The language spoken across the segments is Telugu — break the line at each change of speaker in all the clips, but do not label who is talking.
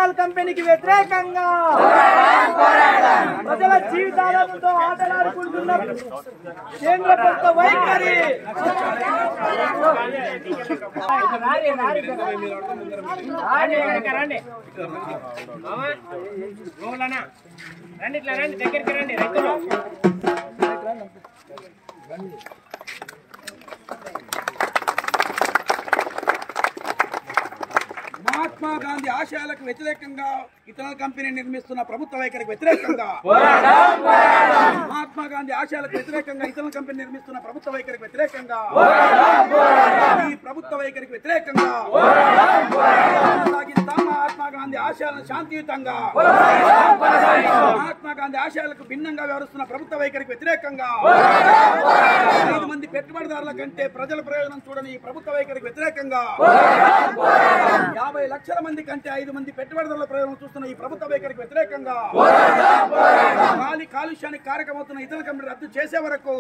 ఇథనాల్ కంపెనీకి వ్యతిరేకంగా ప్రజల జీవితాలతో ఆటలాడుకుంటున్న కేంద్ర ప్రభుత్వ వైఖరి
రండి ఇట్లా రండి దగ్గరికి రండి రైతులు
మహాత్మా గాంధీ ఆశయాలకు వ్యతిరేకంగా ఇతర కంపెనీ నిర్మిస్తున్న ప్రభుత్వ వైఖరికి వ్యతిరేకంగా మహాత్మా గాంధీ ఆశయాలకు వ్యతిరేకంగా ఇతర కంపెనీ నిర్మిస్తున్న ప్రభుత్వ వైఖరికి వ్యతిరేకంగా ఈ ప్రభుత్వ వైఖరికి వ్యతిరేకంగా కొనసాగిస్తాం మహాత్మా గాంధీ ఆశయాలను శాంతియుతంగా మహాత్మా గాంధీ ఆశయాలకు భిన్నంగా వ్యవహరిస్తున్న ప్రభుత్వ వైఖరికి వ్యతిరేకంగా ఐదు మంది పెట్టుబడిదారుల కంటే ప్రజల ప్రయోజనం చూడని ఈ ప్రభుత్వ వైఖరికి వ్యతిరేకంగా యాభై లక్షల మంది కంటే ఐదు మంది పెట్టుబడిదారుల ప్రయోజనం చూస్తున్న ఈ ప్రభుత్వ వైఖరికి వ్యతిరేకంగా గాలి కాలుష్యానికి కారకమవుతున్న ఇతర కంపెనీ రద్దు చేసే వరకు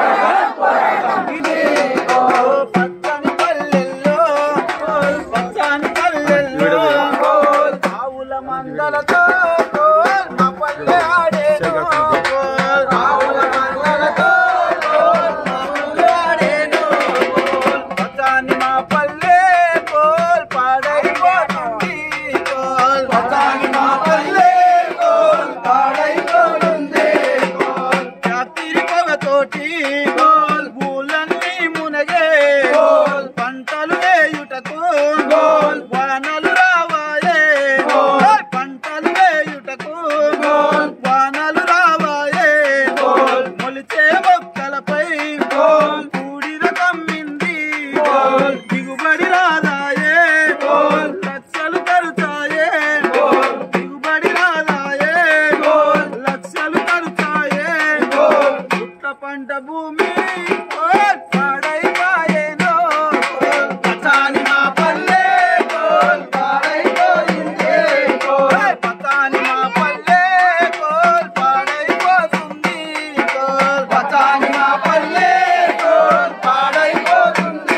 పచ్చని పల్లెల్లో పచ్చని పల్లెల్లో ఆవుల మందలతో మా పల్లె ఆడేను ఆవుల మందలతో మా పల్లె ఆడేను పచ్చని మా పల్లె కోల్ పాడైపోతుంది కోల్ పచ్చని మా పల్లె కోల్ పాడైపోతుంది కోల్ రాత్రి పొగతోటి కోల్ పూలన్నీ మునగే కోల్ పంటలు వేయుటకు కోల్ వానలు రావాయే కోల్ పంటలు వేయుటకు కోల్ వానలు రావాయే కోల్ మొలిచే మొక్కలపై కోల్ పూడిన కమ్మింది కోల్ దిగుబడి రాదాయే కోల్ లక్షలు ఖర్చాయే కోల్ దిగుబడి రాదాయే కోల్ లక్షలు ఖర్చాయే కోల్ పుట్ట పంట భూమి కోల్ పాడైపాయేనో కోల్ పచాని మా పల్లె కోల్ పాడైపోయిందే కోల్ పచాని మా పల్లె కోల్ పాడైపోతుంది కోల్ పచాని మా పల్లె కోల్ పాడైపోతుంది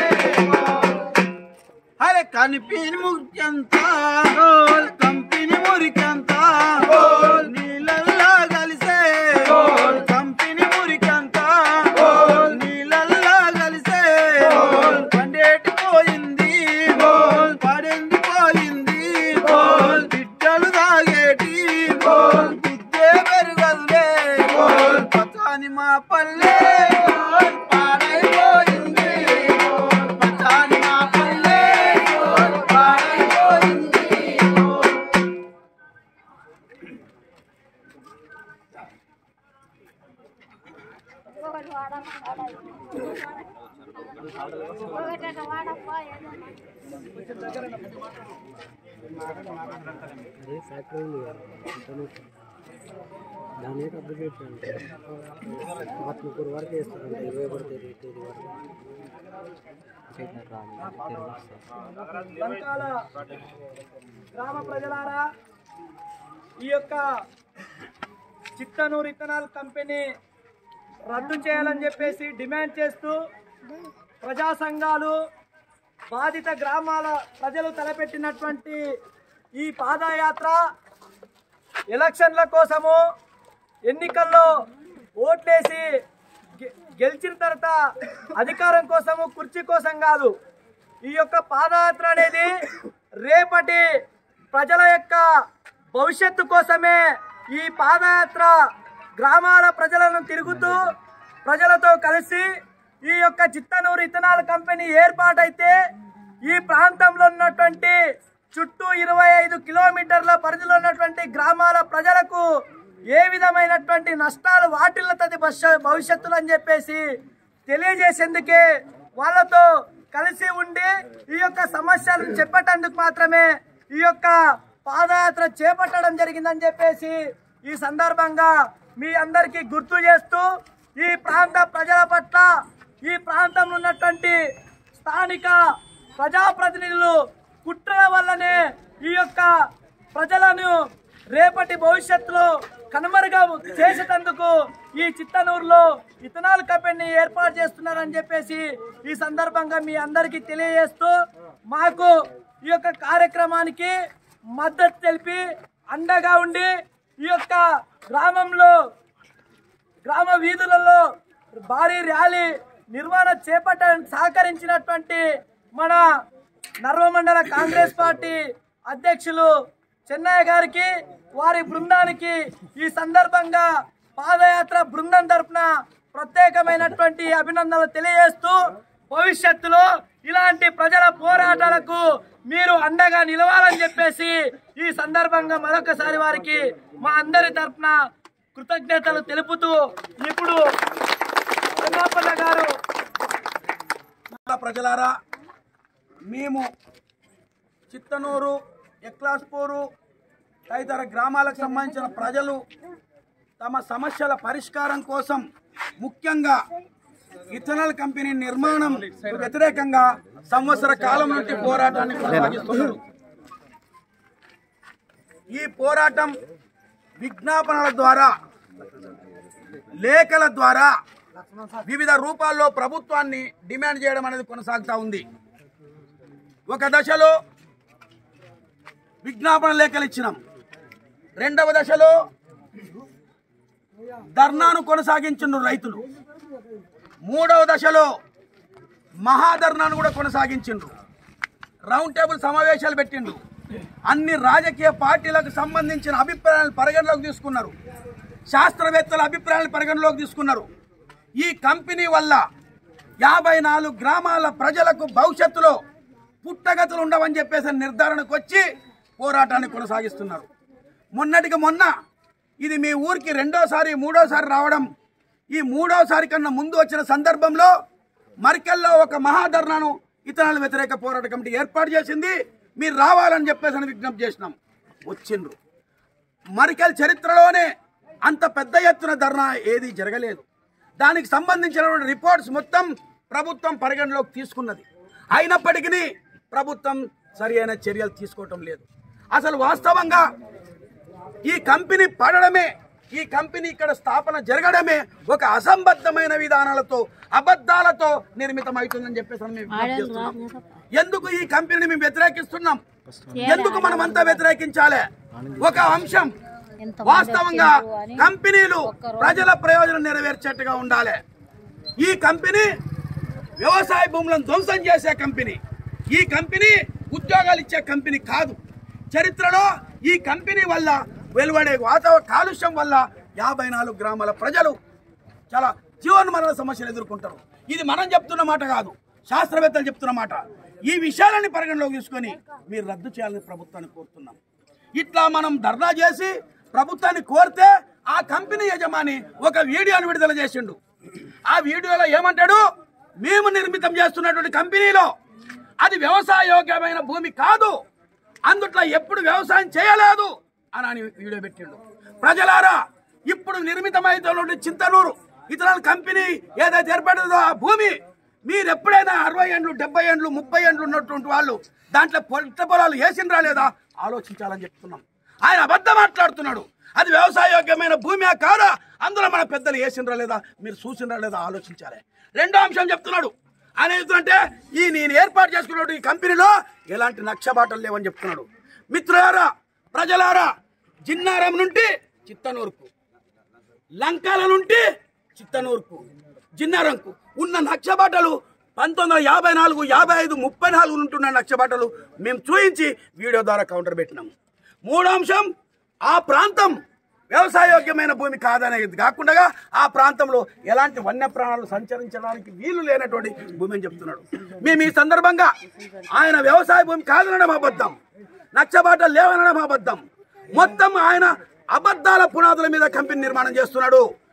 అరే కనిపిని ముఖ్యంత గోల్ కంపెనీ మురికంత గోల్ నీళ్ళల్లా కలిసే గోల్ కంపెనీ మురికంత గోల్ నీళ్ళల్లా కలిసే గోల్ పండేటి పోయింది గోల్ పడింది పోయింది గోల్ బిడ్డలు తాగేటి గోల్ బుద్ధే పెరగదులే గోల్ పచాని మా పల్లె గోల్ పాడైపోయింది గోల్ పచాని మా పల్లె గోల్ పాడైపోయింది గోల్
ఒకటి వాడమ్మ ఒకటి వాడప్ప ఏదన్నా
అదే ఫ్యాక్టరీ ఉంది కదా ఇంటర్నెట్ దాని యొక్క అప్డేట్ అంటే ఆత్మకూరు వరకు వేస్తారంట ఇరవై పడితే తేదీ వరకు
లంకాల గ్రామ ప్రజలారా ఈ యొక్క చిత్తనూరు ఇథనాల్ కంపెనీ రద్దు చేయాలని చెప్పేసి డిమాండ్ చేస్తూ ప్రజా సంఘాలు బాధిత గ్రామాల ప్రజలు తలపెట్టినటువంటి ఈ పాదయాత్ర ఎలక్షన్ల కోసము ఎన్నికల్లో ఓట్లేసి గె- గెలిచిన తర్వాత అధికారం కోసము కుర్చీ కోసం కాదు ఈ యొక్క పాదయాత్ర అనేది రేపటి ప్రజల యొక్క భవిష్యత్తు కోసమే ఈ పాదయాత్ర గ్రామాల ప్రజలను తిరుగుతూ ప్రజలతో కలిసి ఈ యొక్క చిత్తనూరు ఇథనాల్ కంపెనీ ఏర్పాటైతే ఈ ప్రాంతంలో ఉన్నటువంటి చుట్టూ ఇరవై ఐదు కిలోమీటర్ల పరిధిలో ఉన్నటువంటి గ్రామాల ప్రజలకు ఏ విధమైనటువంటి నష్టాలు వాటిల్లుతుంది భవిష్యత్తులో అని చెప్పేసి తెలియజేసేందుకే వాళ్ళతో కలిసి ఉండి ఈ యొక్క సమస్యలను చెప్పేటందుకు మాత్రమే ఈ యొక్క పాదయాత్ర చేపట్టడం జరిగిందని చెప్పేసి ఈ సందర్భంగా మీ అందరికీ గుర్తు చేస్తూ ఈ ప్రాంత ప్రజల పట్ల ఈ ప్రాంతంలో ఉన్నటువంటి స్థానిక ప్రజాప్రతినిధులు కుట్రల వల్లనే ఈ యొక్క ప్రజలను రేపటి భవిష్యత్తులో కనుమరుగా చేసేటందుకు ఈ చిత్తనూరులో ఇథనాల్ కంపెనీ ఏర్పాటు చేస్తున్నారని చెప్పేసి ఈ సందర్భంగా మీ అందరికీ తెలియజేస్తూ మాకు ఈ యొక్క కార్యక్రమానికి మద్దతు తెలిపి అండగా ఉండి ఈ యొక్క గ్రామంలో గ్రామ వీధులలో భారీ ర్యాలీ నిర్వహణ చేపట్టడానికి సహకరించినటువంటి మన నర్వమండల కాంగ్రెస్ పార్టీ అధ్యక్షులు చెన్నయ్య గారికి వారి బృందానికి ఈ సందర్భంగా పాదయాత్ర బృందం తరపున ప్రత్యేకమైనటువంటి అభినందనలు తెలియజేస్తూ భవిష్యత్తులో ఇలాంటి ప్రజల పోరాటాలకు మీరు అండగా నిలవాలని చెప్పేసి ఈ సందర్భంగా మరొకసారి వారికి మా అందరి తరపున కృతజ్ఞతలు తెలుపుతూ ఇప్పుడు రంగాపల్ల గారు
చాలా ప్రజలారా మేము చిత్తనూరు ఎక్లాస్పూరు తదితర గ్రామాలకు సంబంధించిన ప్రజలు తమ సమస్యల పరిష్కారం కోసం ముఖ్యంగా ఇథనాల్ కంపెనీ నిర్మాణం వ్యతిరేకంగా సంవత్సర కాలం నుండి పోరాటాన్ని కొనసాగిస్తున్నారు ఈ పోరాటం విజ్ఞాపనల ద్వారా లేఖల ద్వారా వివిధ రూపాల్లో ప్రభుత్వాన్ని డిమాండ్ చేయడం అనేది కొనసాగుతూ ఉంది ఒక దశలో విజ్ఞాపన లేఖలు ఇచ్చినాం రెండవ దశలో ధర్నాను కొనసాగించిన రైతులు మూడవ దశలో మహాధర్నాను కూడా కొనసాగించిండ్రు రౌండ్ టేబుల్ సమావేశాలు పెట్టిండ్రు అన్ని రాజకీయ పార్టీలకు సంబంధించిన అభిప్రాయాలను పరిగణలోకి తీసుకున్నారు శాస్త్రవేత్తల అభిప్రాయాలను పరిగణలోకి తీసుకున్నారు ఈ కంపెనీ వల్ల యాభై నాలుగు గ్రామాల ప్రజలకు భవిష్యత్తులో పుట్టగతులు ఉండవని చెప్పేసి నిర్ధారణకు వచ్చి పోరాటాన్ని కొనసాగిస్తున్నారు మొన్నటికి మొన్న ఇది మీ ఊరికి రెండోసారి మూడోసారి రావడం ఈ మూడోసారి కన్నా ముందు వచ్చిన సందర్భంలో మరికెల్లో ఒక మహాధర్నాను ఇతరుల వ్యతిరేక పోరాట కమిటీ ఏర్పాటు చేసింది మీరు రావాలని చెప్పేసి అని విజ్ఞప్తి చేసినాం వచ్చిండ్రు మరికల్ చరిత్రలోనే అంత పెద్ద ఎత్తున ధర్నా ఏది జరగలేదు దానికి సంబంధించినటువంటి రిపోర్ట్స్ మొత్తం ప్రభుత్వం పరిగణలోకి తీసుకున్నది అయినప్పటికీ ప్రభుత్వం సరి అయిన చర్యలు తీసుకోవటం లేదు అసలు వాస్తవంగా ఈ కంపెనీ పడడమే ఈ కంపెనీ ఇక్కడ స్థాపన జరగడమే ఒక అసంబద్ధమైన విధానాలతో అబద్ధాలతో నిర్మితం అవుతుందని చెప్పేసి మేము విజ్ఞప్తి చేస్తున్నాం. ఎందుకు ఈ కంపెనీని మేము వ్యతిరేకిస్తున్నాం ఎందుకు మనం అంతా వ్యతిరేకించాలి ఒక అంశం వాస్తవంగా కంపెనీలు ప్రజల ప్రయోజనం నెరవేర్చేట్టుగా ఉండాలి ఈ కంపెనీ వ్యవసాయ భూములను ధ్వంసం చేసే కంపెనీ ఈ కంపెనీ ఉద్యోగాలు ఇచ్చే కంపెనీ కాదు చరిత్రలో ఈ కంపెనీ వల్ల వెలువడే వాతావరణ కాలుష్యం వల్ల యాభై నాలుగు గ్రామాల ప్రజలు చాలా జీవనమరణ సమస్యలు ఎదుర్కొంటారు ఇది మనం చెప్తున్న మాట కాదు శాస్త్రవేత్తలు చెప్తున్న మాట ఈ విషయాలని పరిగణలోకి తీసుకొని మీరు రద్దు చేయాలని ప్రభుత్వాన్ని కోరుతున్నాం ఇట్లా మనం ధర్నా చేసి ప్రభుత్వాన్ని కోరితే ఆ కంపెనీ యజమాని ఒక వీడియోను విడుదల చేసిండు ఆ వీడియోలో ఏమంటాడు మేము నిర్మితం చేస్తున్నటువంటి కంపెనీలో అది వ్యవసాయ యోగ్యమైన భూమి కాదు అందుట్లో ఎప్పుడు వ్యవసాయం చేయలేదు అని అని వీడియో పెట్టిండు ప్రజలారా ఇప్పుడు నిర్మితమైనటువంటి చింతనూరు ఇతర కంపెనీ ఏదైతే ఏర్పడిందో ఆ భూమి మీరు ఎప్పుడైనా అరవై ఏండ్లు డెబ్బై ఏండ్లు ముప్పై ఏండ్లు ఉన్నటువంటి వాళ్ళు దాంట్లో పొట్ట పొలాలు వేసిండ్రా లేదా ఆలోచించాలని చెప్తున్నాం ఆయన అబద్ధం మాట్లాడుతున్నాడు అది వ్యవసాయ యోగ్యమైన భూమి కాదా అందులో మన పెద్దలు వేసిండ్రా లేదా మీరు చూసిండ్రా లేదా ఆలోచించాలి రెండో అంశం చెప్తున్నాడు ఆయన చెప్తుంటే ఈ నేను ఏర్పాటు చేసుకున్న ఈ కంపెనీలో ఎలాంటి నక్షబాటలు లేవని చెప్తున్నాడు మిత్రులారా ప్రజలారా జిన్నారం నుండి చిత్తనూరుకు లంకాల నుండి చిత్తనూరుకు జిన్నారంకు ఉన్న నక్షబాటలు పంతొమ్మిది వందల యాభై నాలుగు యాభై ఐదు ముప్పై నాలుగు ఉంటున్న నక్షబాటలు మేము చూయించి వీడియో ద్వారా కౌంటర్ పెట్టినాము మూడో అంశం ఆ ప్రాంతం వ్యవసాయోగ్యమైన భూమి కాదనేది కాకుండా ఆ ప్రాంతంలో ఎలాంటి వన్య ప్రాణాలు సంచరించడానికి వీలు లేనటువంటి భూమి అని చెప్తున్నాడు మేము ఈ సందర్భంగా ఆయన వ్యవసాయ భూమి కాదనడం అబద్ధం నచ్చబాటలు లేవనడం అబద్ధం మొత్తం ఆయన అబద్ధాల పునాదుల మీద కంపెనీ నిర్మాణం చేస్తున్నాడు